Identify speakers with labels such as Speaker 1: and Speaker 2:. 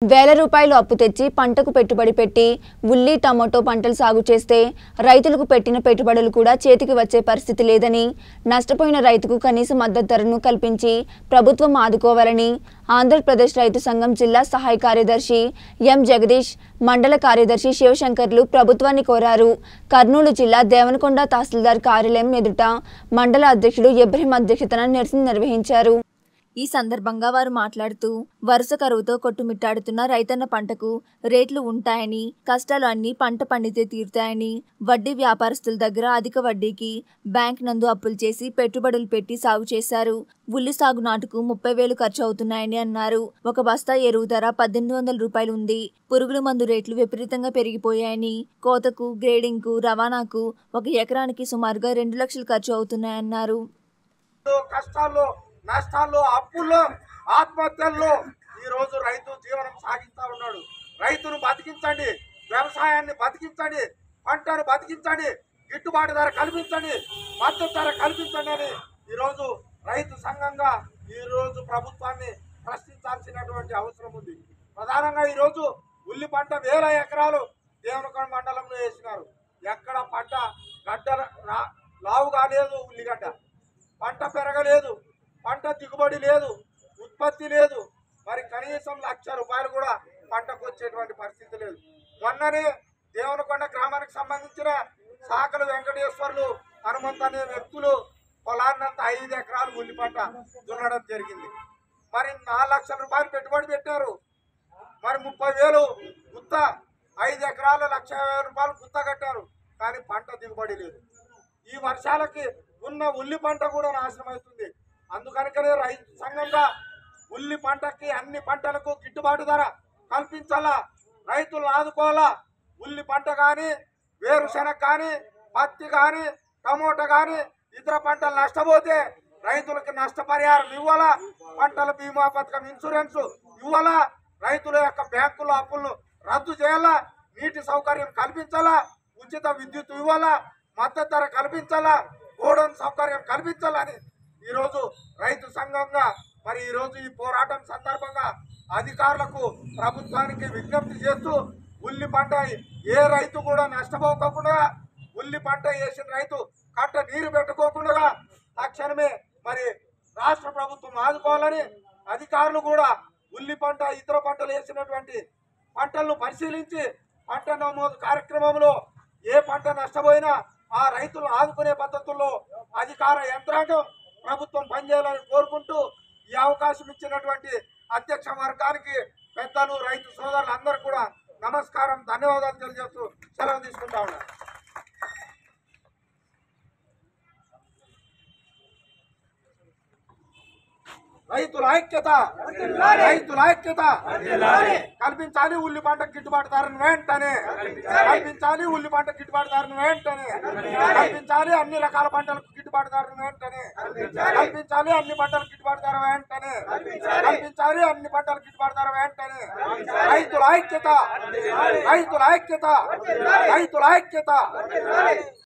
Speaker 1: వేల రూపాయలు అప్పు తెచ్చి పంటకు పెట్టుబడి పెట్టి ఉల్లి టమోటో పంటలు సాగు చేస్తే రైతులకు పెట్టిన పెట్టుబడులు కూడా చేతికి వచ్చే పరిస్థితి లేదని నష్టపోయిన రైతుకు కనీస మద్దతు ధరను కల్పించి ప్రభుత్వం ఆదుకోవాలని ఆంధ్రప్రదేశ్ రైతు సంఘం జిల్లా సహాయ కార్యదర్శి ఎం జగదీష్ మండల కార్యదర్శి శివశంకర్లు ప్రభుత్వాన్ని కోరారు కర్నూలు జిల్లా దేవనకొండ తహసీల్దార్ కార్యాలయం ఎదుట మండల అధ్యక్షుడు ఇబ్రహీం అధ్యక్షతన నిరసన నిర్వహించారు ఈ సందర్భంగా వారు మాట్లాడుతూ వరుస కరువుతో కొట్టుమిట్టాడుతున్న రైతన్న పంటకు రేట్లు ఉంటాయని కష్టాలు అన్ని పంట పండితే తీరుతాయని వడ్డీ వ్యాపారస్తుల దగ్గర అధిక వడ్డీకి బ్యాంక్ నందు అప్పులు చేసి పెట్టుబడులు పెట్టి సాగు చేశారు ఉల్లి సాగు నాటుకు ముప్పై వేలు ఖర్చు అవుతున్నాయని అన్నారు ఒక బస్తా ఎరువు ధర పద్దెనిమిది వందల రూపాయలు ఉంది పురుగుల మందు రేట్లు విపరీతంగా పెరిగిపోయాయని కోతకు గ్రేడింగ్కు రవాణాకు ఒక ఎకరానికి సుమారుగా రెండు లక్షలు ఖర్చు అవుతున్నాయన్నారు
Speaker 2: కష్టాల్లో నష్టాల్లో అప్పుల్లో ఆత్మహత్యల్లో ఈ రోజు రైతు జీవనం సాగిస్తా ఉన్నాడు రైతును బతికించండి వ్యవసాయాన్ని బతికించండి పంటను బతికించండి గిట్టుబాటు ధర కల్పించండి మద్దతు ధర కల్పించండి అని ఈరోజు రైతు సంఘంగా ఈ రోజు ప్రభుత్వాన్ని ప్రశ్నించాల్సినటువంటి అవసరం ఉంది ప్రధానంగా ఈరోజు ఉల్లి పంట వేల ఎకరాలు దేవనకొండ మండలంలో వేసినారు ఎక్కడ పంట గడ్డ రా- లావు కాలేదు ఉల్లిగడ్డ పంట పెరగలేదు పంట దిగుబడి లేదు ఉత్పత్తి లేదు మరి కనీసం లక్ష రూపాయలు కూడా పంటకు వచ్చేటువంటి పరిస్థితి లేదు మొన్ననే దేవనకొండ గ్రామానికి సంబంధించిన సాకలు వెంకటేశ్వర్లు హనుమంత్ అనే వ్యక్తులు పొలాన్నంత ఐదు ఎకరాలు ఉల్లి పంట దున్నడం జరిగింది మరి నాలుగు లక్షల రూపాయలు పెట్టుబడి పెట్టారు మరి ముప్పై వేలు గుత్త ఐదు ఎకరాల లక్ష యాభై రూపాయలు గుత్త కట్టారు కానీ పంట దిగుబడి లేదు ఈ వర్షాలకి ఉన్న ఉల్లి పంట కూడా నాశనం అవుతుంది అందుకనుకనే రైతు సంఘంగా ఉల్లి పంటకి అన్ని పంటలకు గిట్టుబాటు ధర కల్పించాలా రైతులు ఆదుకోవాలా ఉల్లి పంట కానీ వేరుశెనగ కానీ పత్తి కానీ టమోటా కానీ ఇతర పంటలు నష్టపోతే రైతులకి నష్టపరిహారం ఇవ్వాలా పంటల బీమా పథకం ఇన్సూరెన్స్ ఇవ్వాలా రైతుల యొక్క బ్యాంకుల అప్పులను రద్దు చేయాలా నీటి సౌకర్యం కల్పించాలా ఉచిత విద్యుత్ ఇవ్వాలా మద్దతు ధర కల్పించాలా గోడౌన్ సౌకర్యం కల్పించాలని ఈరోజు రైతు సంఘంగా మరి ఈరోజు ఈ పోరాటం సందర్భంగా అధికారులకు ప్రభుత్వానికి విజ్ఞప్తి చేస్తూ ఉల్లి పంట ఏ రైతు కూడా నష్టపోకుండా ఉల్లి పంట వేసిన రైతు కట్ట నీరు పెట్టుకోకుండా తక్షణమే మరి రాష్ట్ర ప్రభుత్వం ఆదుకోవాలని అధికారులు కూడా ఉల్లి పంట ఇతర పంటలు వేసినటువంటి పంటలను పరిశీలించి పంట నమోదు కార్యక్రమంలో ఏ పంట నష్టపోయినా ఆ రైతులను ఆదుకునే పద్ధతుల్లో అధికార యంత్రాంగం ప్రభుత్వం పనిచేయాలని కోరుకుంటూ ఈ అవకాశం ఇచ్చినటువంటి అధ్యక్ష వర్గానికి పెద్దలు రైతు సోదరులు అందరూ కూడా నమస్కారం ధన్యవాదాలు తెలియజేస్తూ సెలవు తీసుకుంటా ఉన్నారు రైతుల ఐక్యత రైతుల ఐక్యత కల్పించాలి ఉల్లి పంట గిట్టుబాటు ధరను వెంటనే కల్పించాలి ఉల్లి పంట గిట్టుబాటు ధరను వెంటనే కల్పించాలి అన్ని రకాల పంటలకు గిట్టుబాటు ధరను వెంటనే కల్పించాలి అన్ని పంటలకు గిట్టుబాటు ధర వెంటనే కల్పించాలి అన్ని పంటలకు గిట్టుబాటు ధర వెంటనే రైతుల ఐక్యత రైతుల ఐక్యత రైతుల ఐక్యత